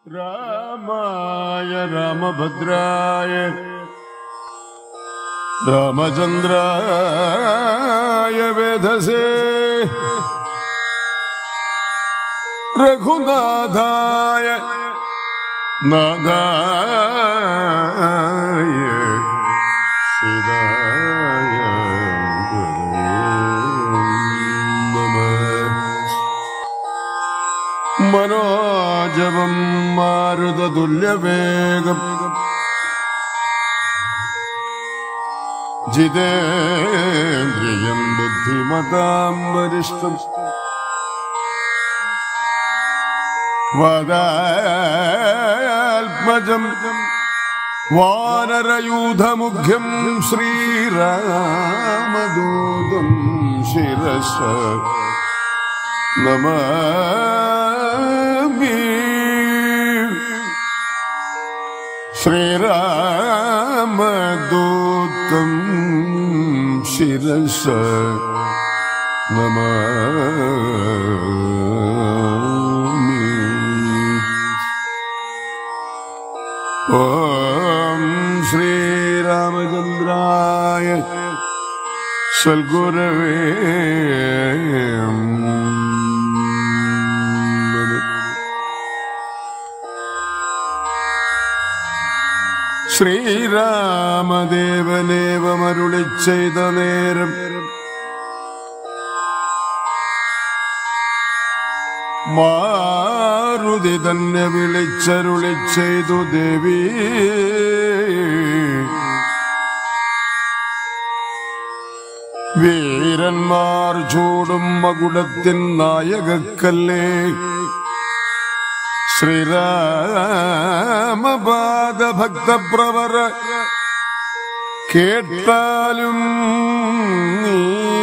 രാമായ രാമഭദ്രായ രാമചന്ദ്രായ വേധസേ രഘുനാഥായ നാഥായ സീതായ നമഃ മനോജവം മാരുതതുല്യവേഗം ജിതേന്ദ്രിയം ബുദ്ധിമതാം വരിഷ്ഠം വദാത്മജം വാനരയൂഥമുഖ്യം ശ്രീരാമദൂതം ശിരസ നമാമി ശ്രീരാമദൂതം ശിരസ നമാമി ഓം ശ്രീരാമചന്ദ്രായ സൽഗുരവേ നമഃ. ശ്രീരാമദേവനേവമരുളി ചെയ്ത നേരം മാരുതി തന്നെ വിളിച്ചരുളി ചെയ്തു ദേവി വീരന്മാർ ചൂടും മകുടത്തിൻ നായകക്കല്ലേ ശ്രീരാമപാദ ഭക്തപ്രവര കേട്ടാലും നീ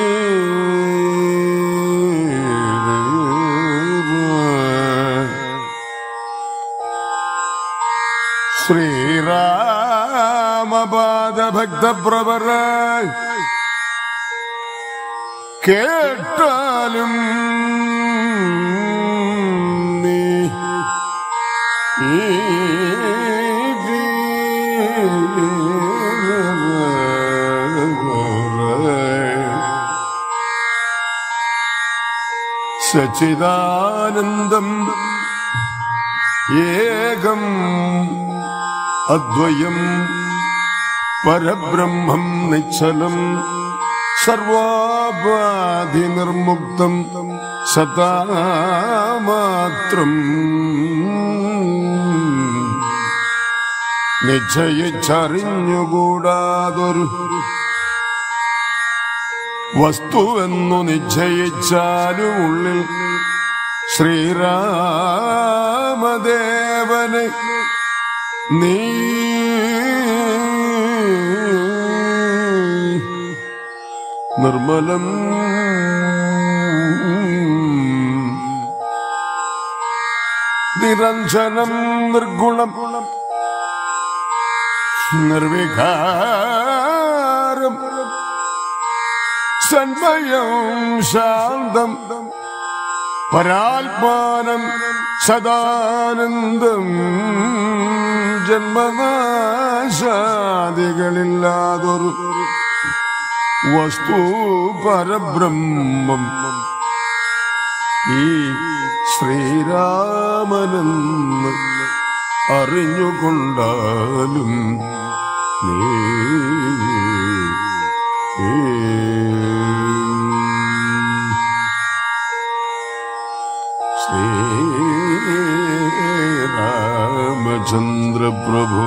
ശ്രീരാമപാദ ഭക്തപ്രവര കേട്ടാലും നീ ഈ സച്ചിദാനന്ദം ഏകം അദ്വയം പരബ്രഹ്മം നിശ്ചലം സർവാപാധി നിർമുക്തം സദാമാത്രം നിശ്ചയിച്ചറിഞ്ഞുകൂടാതൊരു വസ്തുവെന്നു നിശ്ചയിച്ചാലും ഉള്ളിൽ ശ്രീരാമദേവന് നീ നിർമ്മലം നിരഞ്ജനം നിർഗുണം നിർവികാരം സന്മയം ശാന്തം പരാത്മാനം സദാനന്ദം ജന്മനാശാദികളില്ലാതൊരു വസ്തു പരബ്രഹ്മം ഈ ശ്രീരാമനെന്ന് അറിഞ്ഞുകൊണ്ടാലും നീ ശ്രീരാമചന്ദ്ര പ്രഭു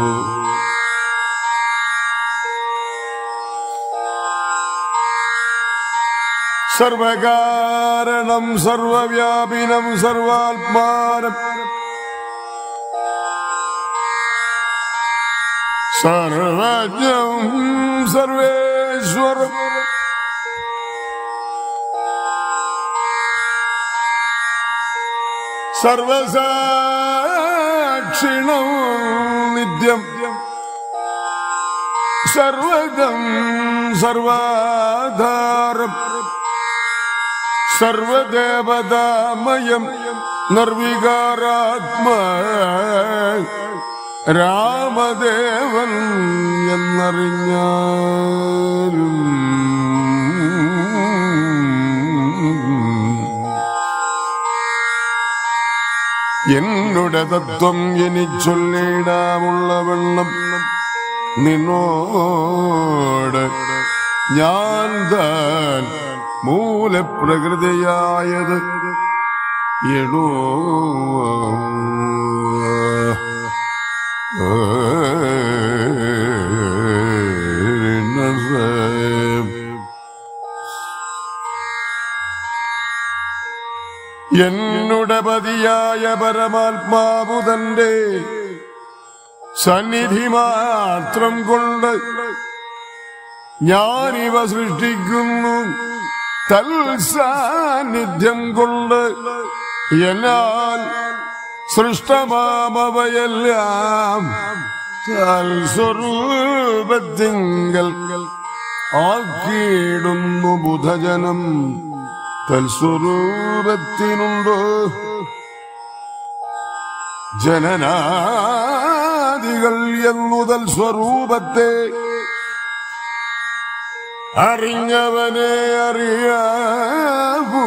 സർവകാരണം സർവവ്യാപിനം സർവാത്മാനം സർവജ്ഞം സർവേശ്വരം സർവസാക്ഷിണം നിത്യം സർവദം സർവാധാരം സർവദേവതാമയം നിർവികാരാത്മ രാമദേവൻ എന്നറിഞ്ഞാലും എന്നുടെ തത്വം ഇനി ചൊല്ലിടാമുള്ള വെള്ളം നിന്നോട് ഞാൻ താൻ മൂലപ്രകൃതിയായത് എടോ എന്നുടെ പതിയായ പരമാത്മാവു തന്റെ സന്നിധി മാത്രം കൊണ്ട് ഞാനിവ സൃഷ്ടിക്കുന്നു തൽ സാന്നിധ്യം കൊണ്ട് എന്നാൽ സൃഷ്ടമാമവയെല്ലാം തൽ സ്വരൂപത്തിങ്കൽ ആക്കിയിടുന്നു ബുധജനം തൽസ്വരൂപത്തിനുണ്ടോ ജനനാദികൾ എന്നു തൽസ്വരൂപത്തെ അറിഞ്ഞവനെ അറിയാവൂ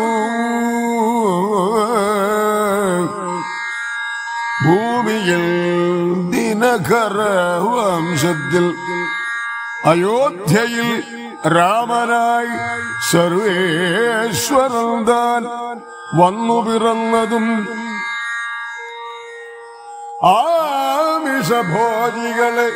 ഭൂമിയിൽ ദിനകര വംശത്തിൽ അയോധ്യയിൽ രാമനായി സർവേശ്വരൻ താൻ വന്നു പിറന്നതും ആമിഷഭോജികളെ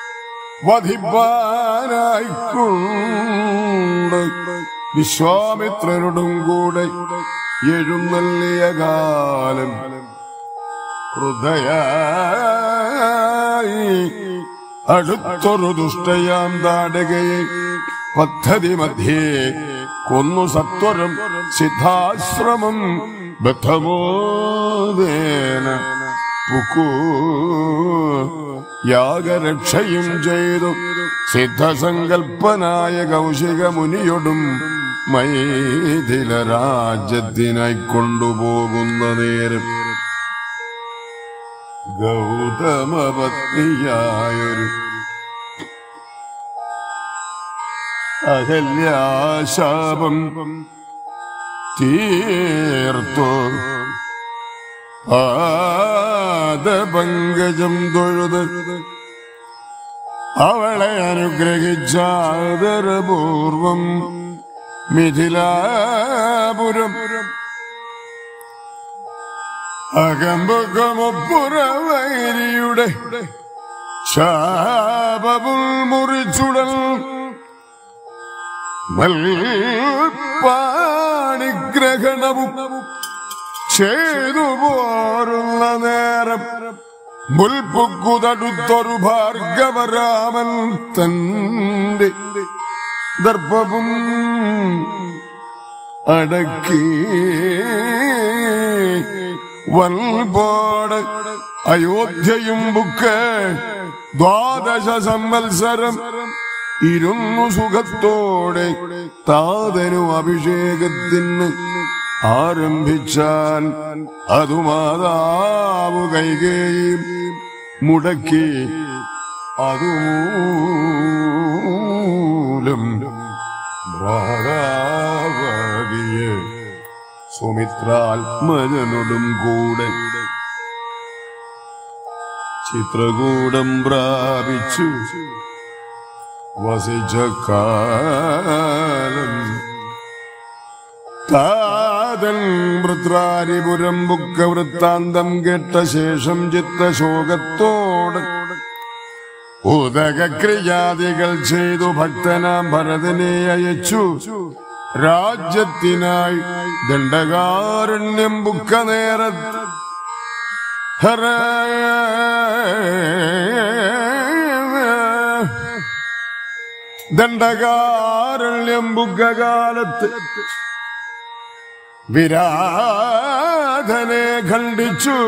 വധിപ്പാനായിക്കൊണ്ട് വിശ്വാമിത്രനോടും കൂടെ എഴുന്നള്ളിയ കാലം ഹൃദയായി അടുത്തൊരു ദുഷ്ടയാം താടകയെ പദ്ധതി മധ്യേ കൊന്നു സത്വരം സിദ്ധാശ്രമം ബദ്ധമോദേന പുക്കൂ യാഗരക്ഷയും ചെയ്തു സിദ്ധസങ്കൽപ്പനായ കൗശിക മുനിയൊടും മൈഥില രാജ്യത്തിനായി കൊണ്ടുപോകുന്ന നേരം ഗൗതമ പത്നിയായൊരു അഹല്യാശാപം തീർത്തു പാദപങ്കജം തൊഴുത് അവളെ അനുഗ്രഹിച്ചാദരപൂർവം മിഥിലാപുരം അകമ്പകമൊപ്പുറവൈരിയുടെ ശാപവും മുറിച്ചുടൽ പാണിഗ്രഹണവും ചെയ്തു പോരുന്ന നേരം മുൽപ്പുക്കുതടുത്തൊരു ഭാർഗവരാമൻ തന്റെ ദർപ്പവും അടക്കി വൽപോട് അയോധ്യയും ബുക്ക് ദ്വാദശ സംവത്സരം ഇരുന്നു സുഖത്തോടെ താതനു അഭിഷേകത്തിന് ആരംഭിച്ചാൽ അതു മാതാവ് കൈകേയും മുടക്കി അതുമൂലം ഭ്രാതാവാകിയ സുമിത്രാത്മജനോടും കൂടെ ചിത്രകൂടം പ്രാപിച്ചു വസിച്ച കാലം താതൻ വൃത്രാരിപുരം ബുക്ക വൃത്താന്തം കേട്ട ശേഷം ചിത്തശോകത്തോട് ഉദകക്രിയാദികൾ ചെയ്തു ഭക്തനാം ഭരതനെ അയച്ചു രാജ്യത്തിനായി ദണ്ഡകാരണ്യം ബുക്ക നേരത്ത് ഹര ദണ്ഡകാരണ്യം ബുദ്ധകാലത്ത് വിരാധനെ ഖണ്ഡിച്ചു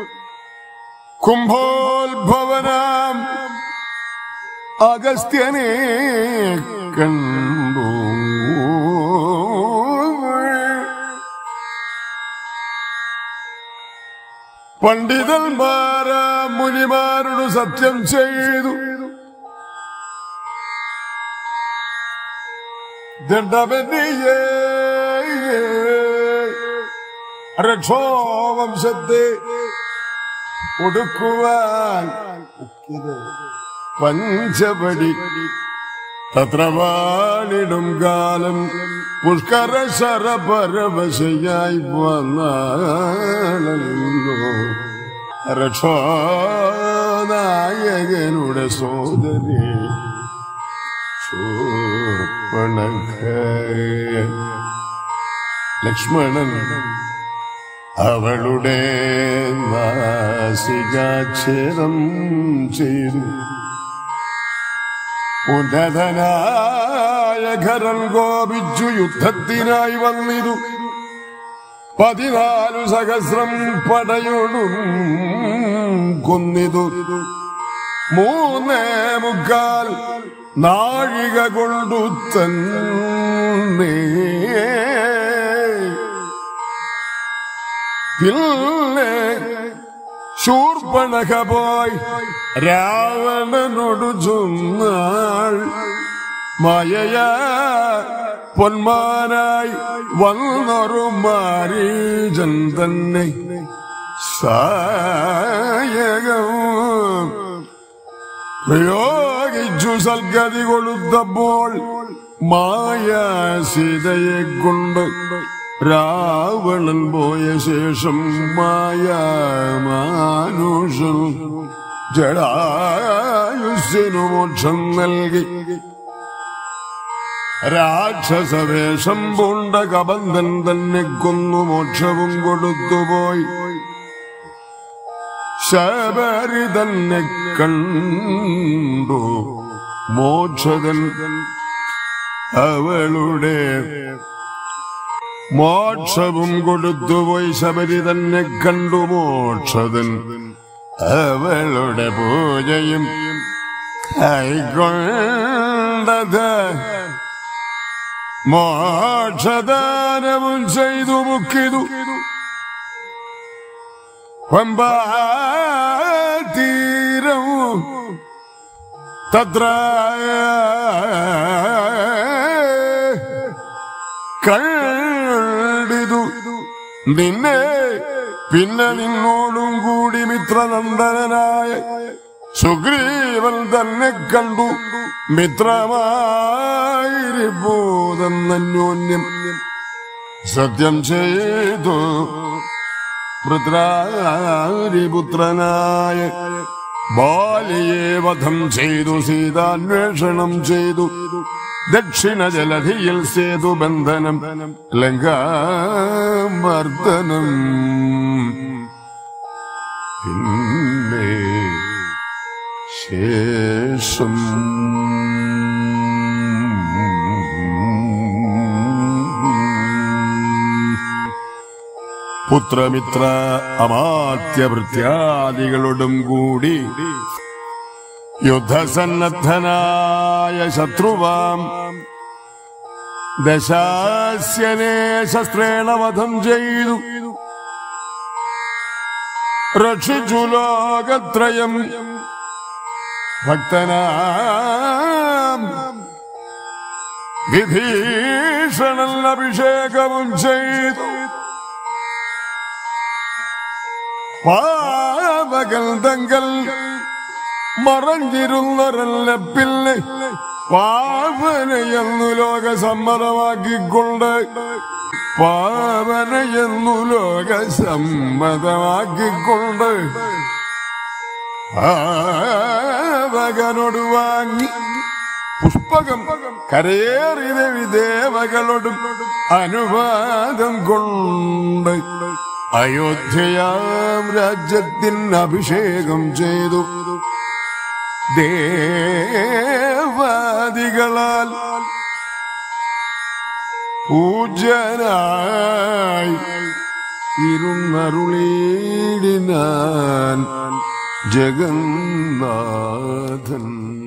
കുംഭോത്ഭവനാം അഗസ്ത്യനെ കണ്ടു പണ്ഡിതന്മാരാ മുനിമാരോട് സത്യം ചെയ്തു ദണ്ഡമന്യേ രക്ഷോവംശത്തെ ഒടുക്കുവാൻ പഞ്ചപടി തത്ര വാണിടും കാലം പുഷ്കര ശരപരവശയായി വന്നോ രക്ഷോനായകനുടെ സോദരി ശൂർപ്പണഖ ലക്ഷ്മണൻ അവളുടെ നാസികാച്ഛേദം ചെയ്തു ഉന്നതനായ ഖരൻ കോപിച്ചു യുദ്ധത്തിനായി വന്നിതു പതിനാലു സഹസ്രം പടയോടും കൊന്നിതു മൂന്നേ മുക്കാൽ നാഴിക കൊണ്ടു തന്നെ പിന്നെ ശൂർപ്പണക പോയി രാവണനോടു ചൊന്നാൾ മായയ പൊന്മാനായി വന്നൊരു മാരീജൻ തന്നെ സായകവും പ്രയോഗിച്ചു സൽഗതി കൊളുത്തപ്പോൾ മായ സീതയെ കൊണ്ട് രാവണൻ പോയ ശേഷം മായ മാനുഷൻ ജടായുസിനു മോക്ഷം നൽകി രാക്ഷസവേഷം പൂണ്ട കബന്ധൻ തന്നെ കൊന്നു മോക്ഷവും കൊടുത്തുപോയി ശബരി തന്നെ കണ്ടു മോക്ഷതൻ അവളുടെ മോക്ഷവും കൊടുത്തുപോയി ശബരി തന്നെ കണ്ടു മോക്ഷതൻ അവളുടെ പൂജയും കൈക്കൊണ്ടത് മോക്ഷദാനവും ചെയ്തു മുക്കിതു പമ്പാതീരവും തത്ര കണ്ടിതു നിന്നെ പിന്നെ നിന്നോടും കൂടി മിത്രനന്ദനായ സുഗ്രീവൻ തന്നെ കണ്ടു മിത്രമായിരിപ്പൂതെന്നന്യോന്യം സത്യം ചെയ്തു വൃത്രാരിപുത്രനായ ബാലിയെ വധം ചെയ്തു സീതാന്വേഷണം ചെയ്തു ദക്ഷിണ ജലധിയിൽ സേതു ബന്ധനം ലങ്കാമർദ്ദനം പിന്നെ ശേഷം പുത്രമിത്ര അമാത്യഭൃത്യാദികളോടും കൂടി യുദ്ധസന്നദ്ധനായ ശത്രുവാം ദശാസ്യനെ ശസ്ത്രേണ വധം ചെയ്തു രക്ഷിച്ചു ലോകത്രയം ഭക്തനാം വിഭീഷണൻ അഭിഷേകവും ചെയ്തു പാവകൾ തങ്കൽ മറഞ്ഞിരുന്നവരല്ല പിന്നെ പാവനയെന്നു ലോക സമ്മതമാക്കിക്കൊണ്ട് പാവനയെന്നു ലോക സമ്മതമാക്കിക്കൊണ്ട് പാവകനോട് വാങ്ങി പുഷ്പകം കരയേറി ദേവി ദേവകളോടും അനുവാദം കൊണ്ട് അയോധ്യയാം രാജ്യത്തിന് അഭിഷേകം ചെയ്തു ദേവാദികളാൽ പൂജനായി ഇരുന്നരുളീടിനാൻ ജഗന്നാഥൻ